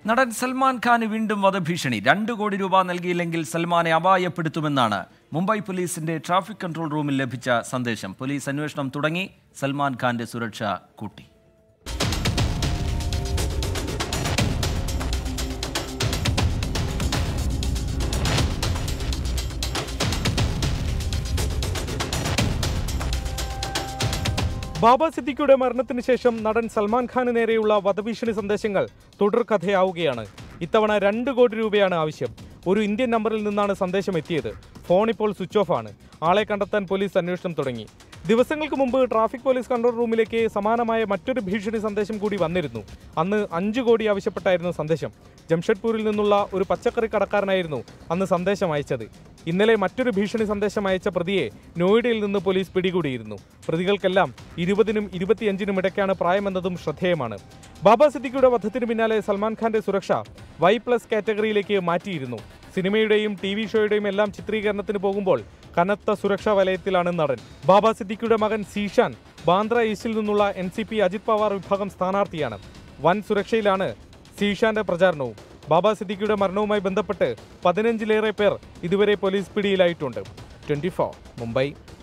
നടൻ സൽമാൻ ഖാന് വീണ്ടും വധഭീഷണി രണ്ട് കോടി രൂപ നൽകിയില്ലെങ്കിൽ സൽമാനെ അപായപ്പെടുത്തുമെന്നാണ് മുംബൈ പോലീസിന്റെ ട്രാഫിക് കൺട്രോൾ റൂമിൽ ലഭിച്ച സന്ദേശം പോലീസ് അന്വേഷണം തുടങ്ങി സൽമാൻ ഖാന്റെ സുരക്ഷ കൂട്ടി ബാബ സിദ്ദിഖിയുടെ മരണത്തിന് ശേഷം നടൻ സൽമാൻ ഖാന് നേരെയുള്ള വധഭീഷണി സന്ദേശങ്ങൾ തുടർക്കഥയാവുകയാണ് ഇത്തവണ രണ്ട് കോടി രൂപയാണ് ആവശ്യം ഒരു ഇന്ത്യൻ നമ്പറിൽ നിന്നാണ് സന്ദേശം എത്തിയത് ഫോൺ ഇപ്പോൾ സ്വിച്ച് ഓഫ് ആണ് ആളെ കണ്ടെത്താൻ പോലീസ് അന്വേഷണം തുടങ്ങി ദിവസങ്ങൾക്ക് മുമ്പ് ട്രാഫിക് പോലീസ് കൺട്രോൾ റൂമിലേക്ക് സമാനമായ മറ്റൊരു ഭീഷണി സന്ദേശം കൂടി വന്നിരുന്നു അന്ന് അഞ്ച് കോടി ആവശ്യപ്പെട്ടായിരുന്നു സന്ദേശം ജംഷഡ്പൂരിൽ നിന്നുള്ള ഒരു പച്ചക്കറി കടക്കാരനായിരുന്നു അന്ന് സന്ദേശം അയച്ചത് ഇന്നലെ മറ്റൊരു ഭീഷണി സന്ദേശം അയച്ച പ്രതിയെ നോയിഡയിൽ നിന്ന് പോലീസ് പിടികൂടിയിരുന്നു പ്രതികൾക്കെല്ലാം ഇരുപതിനും ഇരുപത്തിയഞ്ചിനും ഇടയ്ക്കാണ് പ്രായമെന്നതും ശ്രദ്ധേയമാണ് ബാബ സിദ്ദിഖിയുടെ വധത്തിന് പിന്നാലെ സൽമാൻ ഖാന്റെ സുരക്ഷ വൈ പ്ലസ് കാറ്റഗറിയിലേക്ക് മാറ്റിയിരുന്നു സിനിമയുടെയും ടി വി ഷോയുടെയും എല്ലാം ചിത്രീകരണത്തിന് പോകുമ്പോൾ കനത്ത സുരക്ഷാ വലയത്തിലാണ് നടൻ ബാബ സിദ്ദിഖിയുടെ മകൻ സീഷാൻ ബാന്ദ്ര ഈസ്റ്റിൽ നിന്നുള്ള N C P Ajit Pawar വിഭാഗം സ്ഥാനാർത്ഥിയാണ് വൻ സുരക്ഷയിലാണ് സീഷാന്റെ പ്രചാരണവും ബാബ സിദ്ദിഖിയുടെ മരണവുമായി ബന്ധപ്പെട്ട് പതിനഞ്ചിലേറെ പേർ ഇതുവരെ പോലീസ് പിടിയിലായിട്ടുണ്ട് ട്വന്റി മുംബൈ